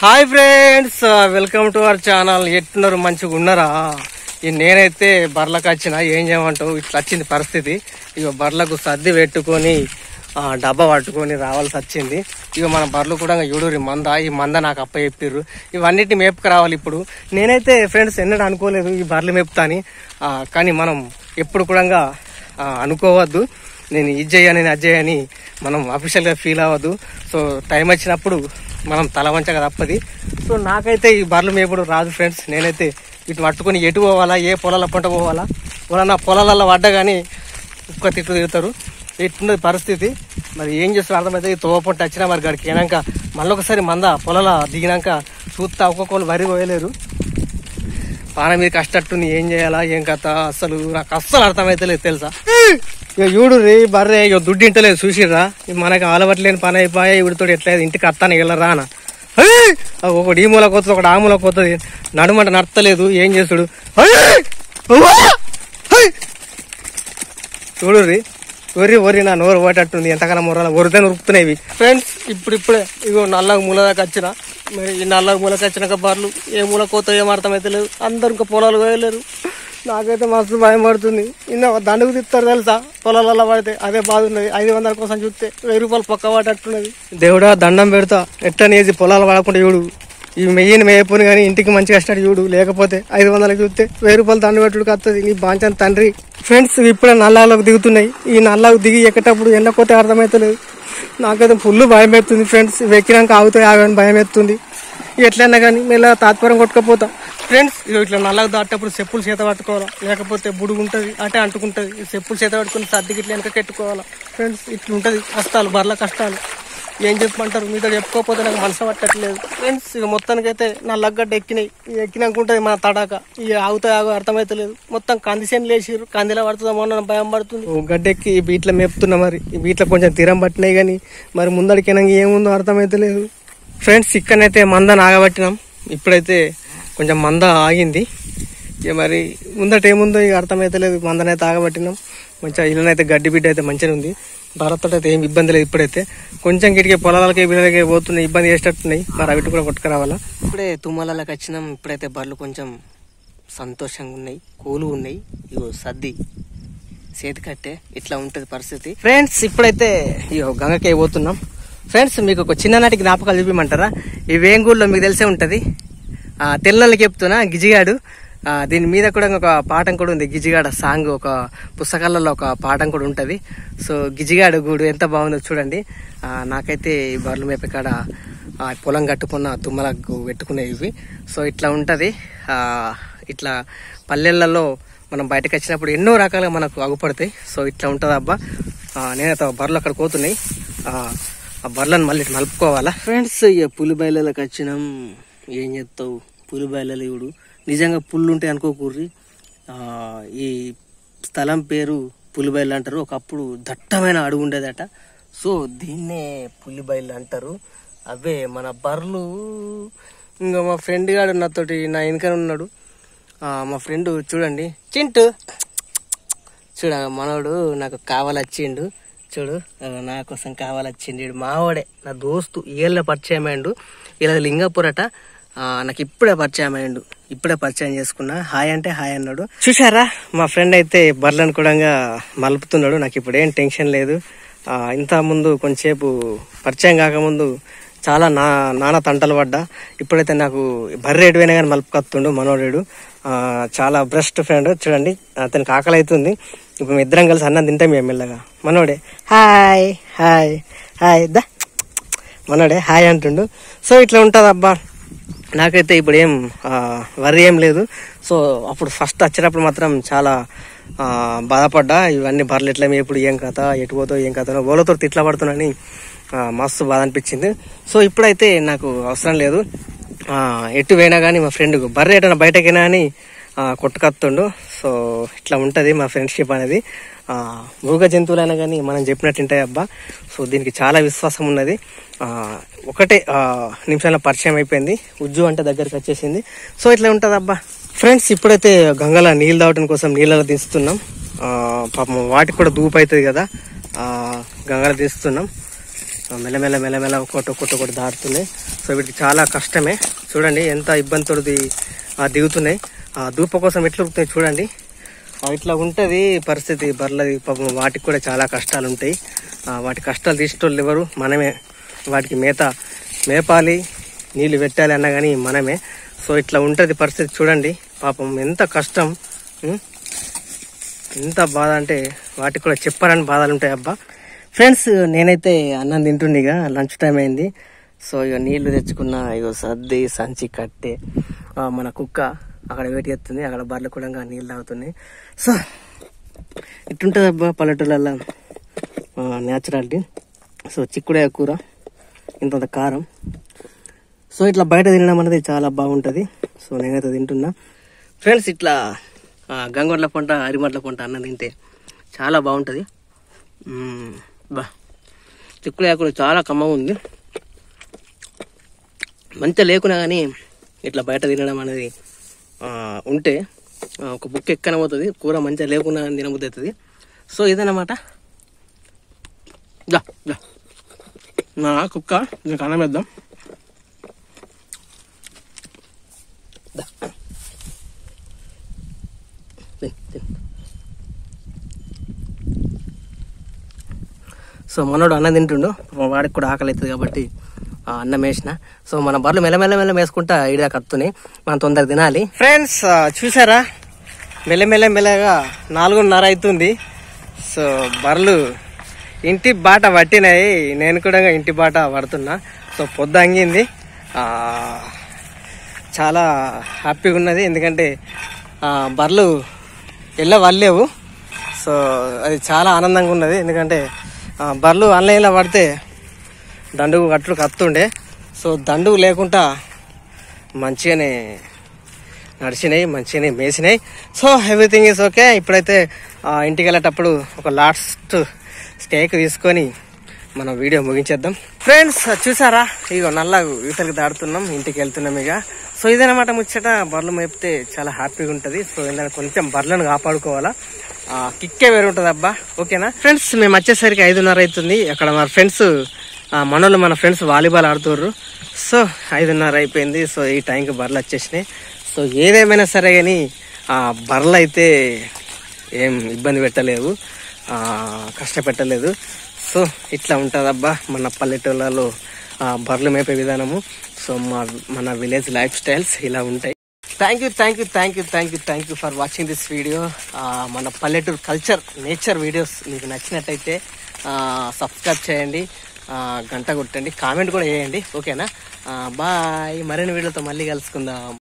Hi friends welcome to our channel ఎట్టున్నారు మంచిగా ఉన్నారా ఈ నేనైతే బర్లకు వచ్చిన ఏం చేయమంటావు ఇట్లా వచ్చింది పరిస్థితి ఇక బర్లకు సర్ది పెట్టుకొని ఆ, డబ్బా పట్టుకొని రావాల్సి వచ్చింది ఇక మన బర్రెలు కూడా యూడూరి మంద ఈ మంద నాకు అప్ప చెప్పిర్రు ఇవన్నిటిని మేపుకు రావాలి ఇప్పుడు నేనైతే ఫ్రెండ్స్ ఎన్నడూ అనుకోలేదు ఈ బర్రెలు మేపుతా అని ఆ, కానీ మనం ఎప్పుడు కూడా ఆ, అనుకోవద్దు నేను ఇది చేయని నేను అది చేయని మనం అఫీషియల్గా ఫీల్ అవ్వద్దు సో టైం వచ్చినప్పుడు మనం తల వంచక తప్పది సో నాకైతే ఈ బర్రెలు మేపుడు రాదు ఫ్రెండ్స్ నేనైతే ఇటు పట్టుకొని ఎటు పోవాలా ఏ పొలాల పంట పోవాలా పొలాల పొలాలలో పడ్డా కానీ కుక్క తిట్టు తిరుగుతారు ఎట్టున్నది పరిస్థితి మరి ఏం చేస్తారు అర్థమైతే ఈ తోవ పంట వచ్చినా మరి గడికి అయినాక మళ్ళీ ఒకసారి మంద పొలాల దిగినాక చూస్తా ఒక్కొక్కరు వరి పోయలేరు పాన మీద కష్టట్టుంది ఏం చేయాలా ఏం కథ అసలు నాకు అస్సలు అర్థమైతే లేదు తెలుసా ఇక చూడు రే బర్రే ఇక దుడ్డు ఇంటలేదు చూసిర్రా ఇక మనకి అలవట్లేని పని అయిపోయా ఇవిడితో ఎట్లేదు ఇంటికి అత్తాను వెళ్ళరా అన్న ఏయ్! ఆ ఒకటి ఈ మూలకు వస్తుంది ఒకటి ఆ మూలకు వస్తుంది నడుమంట నడతలేదు ఏం చేస్తాడు ఏయ్! ఉవ్వా! ఏయ్! చూడు రీ ఒరి ఒరి నా నోరు పోయేటట్టుంది ఎంతకాలం మొరాల ఒరిదని ఉరుకుతున్నాయి ఫ్రెండ్స్ ఇప్పుడు ఇప్పుడే ఇగో నల్లగా మూల దాకా వచ్చిన మరి ఈ నల్లగా మూలకి వచ్చినాక బర్లు ఏ మూల కోత ఏం అర్థమైతే లేదు అందరు ఇంకా పొలాలు పోయలేరు నాకైతే మస్తు భయం పడుతుంది ఇన్న దండకు తిస్తారు తెలుసా పొలాలలో పడితే అదే బాధ ఉన్నది ఐదు వందల కోసం చూస్తే వెయ్యి రూపాయలు పక్క పడేటట్టున్నది దేవుడా దండం పెడతా ఎట్టనేసి పొలాలు పడకుండా చూడు ఈ మెయ్యిని మేయపోను కానీ ఇంటికి మంచిగా కష్టాడు చూడు లేకపోతే ఐదు వందలకి చూస్తే వెయ్యి రూపాయలు దండ పెట్టుడికి వస్తుంది నీ బాంచని తండ్రి ఫ్రెండ్స్ ఇప్పుడే నల్లాలోకి దిగుతున్నాయి ఈ నల్లాకు దిగి ఎక్కేటప్పుడు ఎండపోతే అర్థమవుతలేదు నాకైతే ఫుల్ భయం ఎత్తుంది ఫ్రెండ్స్ ఇవి ఎక్కినాక ఆగుతాయి ఆగని భయం ఎత్తుంది ఎట్లన్నా కానీ మెల్ల తాత్పర్యం కొట్టుకపోతా ఫ్రెండ్స్ ఇగో ఇట్లా నల్లగా దాటేటప్పుడు చెప్పులు చేత పట్టుకోవాలా లేకపోతే బుడుగు ఉంటుంది అటే అంటుకుంటుంది ఈ చెప్పులు చేత పట్టుకుని సర్దికి ఇట్లా వెనక పెట్టుకోవాలా ఫ్రెండ్స్ ఇట్లా ఉంటుంది కష్టాలు బర్ల కష్టాలు ఏం చెప్పమంటారు మీతో చెప్పుకోకపోతే నాకు మనసు పట్టట్లేదు ఫ్రెండ్స్ ఇక మొత్తానికైతే నా లగ్గడ్డ ఎక్కినాయి ఇక ఎక్కినాక ఉంటుంది మన తడాక ఇక ఆగుతాయి ఆగో అర్థమైతలేదు మొత్తం కందిసేను లేచిర్రు కందిలో పడుతుందేమో అన్న భయం పడుతుంది ఓ గడ్డెక్కి ఈ బీట్లో మేపుతున్నా మరి ఈ బీట్లో కొంచెం తీరం పట్టినాయి కానీ మరి ముందడికినాక ఏముందో అర్థమైతలేదు ఫ్రెండ్స్ ఇక్కడనైతే మంద ఆగబట్టినాం ఇప్పుడైతే కొంచెం మంద ఆగింది ఇక మరి ముందట ఏముందో ఇక అర్థమైతలేదు మందనైతే ఆగబట్టినాం మంచిగా ఇళ్ళనైతే గడ్డి బిడ్డ అయితే మంచిగా ఉంది భారత్తో అయితే ఏం ఇబ్బంది లేదు ఇప్పుడైతే కొంచెం గిటికి పొలాలకి బిల్లలకి పోతున్నాయి ఇబ్బంది చేసేటట్టున్నాయి మరి అవిటి కూడా కొట్టుకురావాలా ఇప్పుడే తుమ్మలకి వచ్చినాం ఇప్పుడైతే బర్రెలు కొంచెం సంతోషంగా ఉన్నాయి కూలు ఉన్నాయి ఇగో సర్ది చేతి కట్టే ఇట్లా ఉంటది పరిస్థితి ఫ్రెండ్స్ ఇప్పుడైతే ఇగో గంగకే పోతున్నాం ఫ్రెండ్స్ మీకు ఒక చిన్ననాటి జ్ఞాపకాలు చూపించమంటారా ఈ వేంగూరులో మీకు తెలిసే ఉంటది ఆ తెల్లలకి చెప్తున్నా గిజిగాడు ఆ, దీని మీద కూడా ఒక పాఠం కూడా ఉంది గిజిగాడ సాంగ్ ఒక పుస్తకాలలో ఒక పాఠం కూడా ఉంటది సో గిజిగాడు గూడు ఎంత బాగుందో చూడండి ఆ, నాకైతే ఈ బర్రెల మేప కాడ ఆ, పొలం కట్టుకున్న తుమ్మలకు పెట్టుకునే ఇవి సో ఇట్లా ఉంటది ఆ, ఇట్లా పల్లెలలో మనం బయటకు వచ్చినప్పుడు ఎన్నో రకాలుగా మనకు అగుపడతాయి సో ఇట్లా ఉంటుంది అబ్బా ఆ, నేనైతే ఆ బర్రెలు అక్కడ పోతున్నాయి ఆ, ఆ బర్రెలను మళ్ళీ ఇటు నలుపుకోవాలా ఫ్రెండ్స్ ఇక పులి బయలకి వచ్చినాం ఏం చెప్తావు పులి బయలు ఇవుడు నిజంగా పుల్లు ఉంటాయి అనుకోకూర్రి ఆ, ఈ స్థలం పేరు పులిబయలు అంటారు ఒకప్పుడు దట్టమైన అడుగు ఉండేదట సో దీన్నే పులిబయలు అంటారు అవే మన బర్రెలు ఇంకా మా ఫ్రెండ్ గాడు నాతోటి నా వెనకనే ఉన్నాడు ఆ, మా ఫ్రెండ్ చూడండి చింటూ చూడ మనోడు నాకు కావాలొచ్చిండు చూడు ఆ, నా కోసం కావాలొచ్చిండు ఈడు మావాడే నా దోస్తు ఏళ్ళ పరిచయం అయ్యిండు ఇలా లింగపురట ఆ, నాకు ఇప్పుడే పరిచయం అయ్యిండు ఇప్పుడే పరిచయం చేసుకున్నా హాయ్ అంటే హాయ్ అన్నాడు చూసారా మా ఫ్రెండ్ అయితే బర్లను కూడా మలుపుతున్నాడు నాకు ఇప్పుడు ఏం టెన్షన్ లేదు ఆ, ఇంత ముందు కొంచెంసేపు పరిచయం కాకముందు చాలా నా నాన్న తంటలు పడ్డా ఇప్పుడైతే నాకు బర్రె ఎటువైనా కానీ మలుపుకొస్తుండు మనోడు ఆ, చాలా బెస్ట్ ఫ్రెండ్ చూడండి అతనికి ఆకలి అవుతుంది ఇప్పుడు మేము ఇద్దరం కలిసి అన్నం తింటాం మేము మెల్లగా మనోడే హాయ్ హాయ్ హాయ్ దా మనోడే హాయ్ అంటుండు సో ఇట్లా ఉంటుంది అబ్బా నాకైతే ఇప్పుడు ఏం ఆ, వరి ఏం లేదు సో అప్పుడు ఫస్ట్ వచ్చేటప్పుడు మాత్రం చాలా ఆ, బాధపడ్డా ఇవన్నీ బర్రెలు ఎట్లా ఇప్పుడు ఏం కథ ఎటు పోతావు ఏం కథ ఓలతో తిట్లా పడుతున్నాని ఆ, మస్తు బాధ అనిపించింది సో ఇప్పుడైతే నాకు అవసరం లేదు ఆ, ఎటు పోయినా కానీ మా ఫ్రెండ్ బర్రె ఎటైనా బయటకైనా అని ఆ, కొట్టుకొస్తుండు సో ఇట్లా ఉంటుంది మా ఫ్రెండ్షిప్ అనేది ఆ, మూగ జంతువులైనా కానీ మనం చెప్పినట్టు ఉంటాయి అబ్బా సో దీనికి చాలా విశ్వాసం ఉన్నది ఆ, ఒకటే ఆ, నిమిషాల పరిచయం అయిపోయింది ఉజ్జు అంటే దగ్గరికి వచ్చేసింది సో ఇట్లా ఉంటుంది అబ్బా ఫ్రెండ్స్ ఇప్పుడైతే గంగల నీళ్ళు తాగటం కోసం నీళ్ళలో దిస్తున్నాం ఆ, పాపం వాటికి కూడా దూపు అవుతుంది కదా ఆ, గంగలో తీస్తున్నాం ఆ, మెల్లమెల్ల మెల్లమెల్ల ఒక్కొక్కటి ఒక్కొక్కటి ఒకటి దాటుతున్నాయి సో వీటికి చాలా కష్టమే చూడండి ఎంత ఇబ్బందితో దిగుతున్నాయి ఆ దూప కోసం ఎట్లా ఉరుకుతాయి చూడండి ఆ, ఇట్లా ఉంటుంది పరిస్థితి బర్లది పాపం వాటికి కూడా చాలా కష్టాలు ఉంటాయి ఆ, వాటి కష్టాలు తీసేటోళ్ళు ఎవరు మనమే వాటికి మేత మేపాలి నీళ్లు పెట్టాలి అన్నా కానీ మనమే సో ఇట్లా ఉంటుంది పరిస్థితి చూడండి పాపం ఎంత కష్టం ఉం? ఎంత బాధ అంటే వాటికి కూడా చెప్పాలని బాధలు ఉంటాయి అబ్బా ఫ్రెండ్స్ నేనైతే అన్నం తింటుండే ఇక లంచ్ టైం అయింది సో ఇక నీళ్లు తెచ్చుకున్న ఇక సర్ది సంచి కట్టే ఆ, మన కుక్క అక్కడ వెయిట్ చేస్తుంది అక్కడ బర్రెలు కూడా ఇంకా నీళ్ళు తాగుతున్నాయి సో ఇట్టుంటుంది అబ్బా పల్లెటూళ్ళల్లో న్యాచురాలిటీ సో చిక్కుడే కూర ఇంత కారం సో ఇట్లా బయట తినడం అనేది చాలా బాగుంటుంది సో నేనైతే తింటున్నా ఫ్రెండ్స్ ఇట్లా ఆ, గంగొడ్ల పంట అరిమట్ల పంట అన్నం తింటే చాలా బాగుంటుంది మ్మ్. బా చిక్కుడు కూడా చాలా కమ్మగా ఉంది మంచిగా లేకున్నా కానీ ఇట్లా బయట తినడం అనేది ఆ, ఉంటే ఆ, ఒక బుక్ ఎక్కన పోతుంది కూర మంచిగా లేకున్నా కానీ తినబుద్ధి అవుతుంది సో ఇదన్నమాట దా దా నా కుక్క నీకు అన్నం వేద్దాం దా. తిన్, తిన్. సో మనోడు అన్నం తింటుండు పాపం వాడికి కూడా ఆకలి అవుతుంది కాబట్టి ఆ అన్నం వేసిన సో మన బర్రెలు మెల్లమెల్ల మెల్ల వేసుకుంటా ఇడిదా కత్తున్నాయి మనం తొందరగా తినాలి ఫ్రెండ్స్ చూసారా మెల్లమెల్ల మెల్లగా నాలుగున్నర అవుతుంది సో బర్రెలు ఇంటి బాట పట్టినాయి నేను కూడా ఇంటి బాట పడుతున్నా సో పొద్దు అంగింది ఆ, చాలా హ్యాపీగా ఉన్నది ఎందుకంటే ఆ, బర్రెలు ఎల్ల వల్లేవు సో అది చాలా ఆనందంగా ఉన్నది ఎందుకంటే ఆ, బర్రెలు ఆన్లైన్లో పడితే దండుగు కట్టుడు కత్తుండే సో దండుగు లేకుండా మంచిగానే నడిచినాయి మంచిగానే మేసినాయి సో ఎవ్రీథింగ్ ఈస్ ఓకే ఇప్పుడైతే ఆ, ఇంటికి వెళ్ళేటప్పుడు ఒక లాస్ట్ స్టేక్ తీసుకొని మనం వీడియో ముగించేద్దాం ఫ్రెండ్స్ చూసారా ఇగో నల్ల ఈతలకి దాడుతున్నాం ఇంటికి వెళ్తున్నాం ఇక సో ఇదనమాట ముచ్చట బర్రెలు మేపితే చాలా హ్యాపీగా ఉంటుంది సో ఏంటంటే కొంచెం బర్రెలను కాపాడుకోవాలా ఆ, కిక్కే వేరు ఉంటుంది అబ్బా ఓకేనా ఫ్రెండ్స్ మేము వచ్చేసరికి ఐదున్నర అవుతుంది అక్కడ మా ఫ్రెండ్స్ మనోళ్ళు మన ఫ్రెండ్స్ వాలీబాల్ ఆడుతుర్రు సో ఐదున్నర అయిపోయింది సో ఈ టైంకి బర్రెలు వచ్చేసినాయి సో ఏదేమైనా సరే కానీ ఆ బర్రెలు అయితే ఏం ఇబ్బంది పెట్టలేవు ఆ, కష్టపెట్టలేదు సో ఇట్లా ఉంటుందబ్బా మన పల్లెటూళ్ళలో ఆ, బర్రెలు మేపే విధానము సో మా మన విలేజ్ లైఫ్ స్టైల్స్ ఇలా ఉంటాయి thank you thank you thank you thank you thank you for watching this video మన పల్లెటూరు కల్చర్ నేచర్ వీడియోస్ మీకు నచ్చినట్టయితే సబ్స్క్రైబ్ చేయండి ఆ, గంట కొట్టండి కామెంట్ కూడా చేయండి ఓకేనా బాయ్ మరిన్ని వీడియోతో మళ్ళీ కలుసుకుందాం